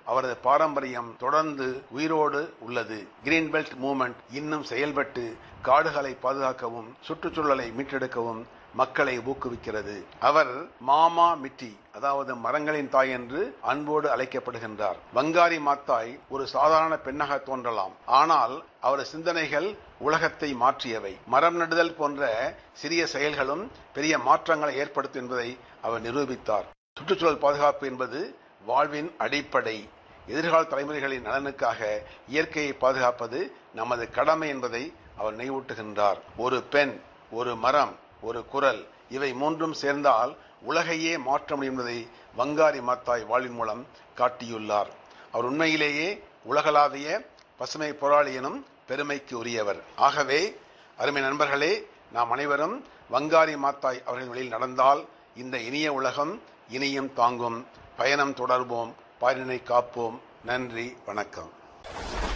அவரது பாரம்பரியம் தொடர்ந்து உயிரோடு உள்ளது கிரீன் பெல்ட் மூவ்மெண்ட் இன்னும் செயல்பட்டு காடுகளை பாதுகாக்கவும் சுற்றுச்சூழலை மீட்டெடுக்கவும் மக்களை ஊக்குவிக்கிறது அவர் மாமா மிட்டி அதாவது மரங்களின் தாய் என்று அன்போடு அழைக்கப்படுகின்றார் வங்காரி மாத்தாய் ஒரு சாதாரண பெண்ணாக தோன்றலாம் ஆனால் அவரது சிந்தனைகள் உலகத்தை மாற்றியவை மரம் நடுதல் போன்ற சிறிய செயல்களும் பெரிய மாற்றங்களை ஏற்படுத்தும் என்பதை அவர் நிரூபித்தார் சுற்றுச்சூழல் பாதுகாப்பு என்பது வாழ்வின் அடிப்படை எதிர்கால தலைமுறைகளின் நலனுக்காக இயற்கையை பாதுகாப்பது நமது கடமை என்பதை அவர் நினைவூட்டுகின்றார் ஒரு பெண் ஒரு மரம் ஒரு குரல் இவை மூன்றும் சேர்ந்தால் உலகையே மாற்ற முடியும் என்பதை வங்காரி மாத்தாய் வாழ்வின் மூலம் காட்டியுள்ளார் அவர் உண்மையிலேயே உலகளாவிய பசுமை போராளி எனும் பெருமைக்கு உரியவர் ஆகவே அருமை நண்பர்களே நாம் அனைவரும் வங்காரி மாத்தாய் அவர்களின் வழியில் நடந்தால் இந்த இனிய உலகம் இனியும் தாங்கும் பயணம் தொடர்வோம் பாரினை காப்போம் நன்றி வணக்கம்